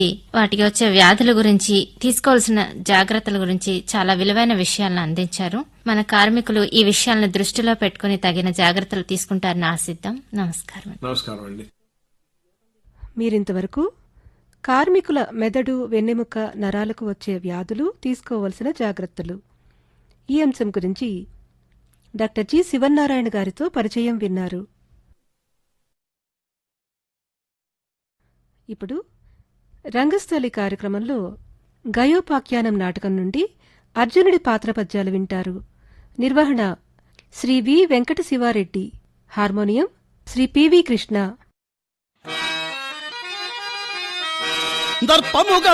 వాటికి వచ్చే వ్యాధుల గురించి తీసుకోవాల్సిన జాగ్రత్తల గురించి చాలా విలువైన విషయాలను అందించారు మన కార్మికులు ఈ విషయాలను దృష్టిలో పెట్టుకుని తగిన జాగ్రత్తలు తీసుకుంటారని ఆశిద్దాం నమస్కారం నమస్కారం అండి మీరింతవరకు కార్మికుల మెదడు వెన్నెముక నరాలకు వచ్చే వ్యాధులు తీసుకోవలసిన జాగ్రత్తలు ఈ అంశం గురించి డాక్టర్ జి శివన్నారాయణ గారితో పరిచయం విన్నారు ఇప్పుడు రంగస్థలి కార్యక్రమంలో గయోపాఖ్యానం నాటకం నుండి అర్జునుడి పాత్ర పద్యాలు వింటారు నిర్వహణ Sri V Venkata Sivareddy harmonium Sri PV Krishna దర్పముగ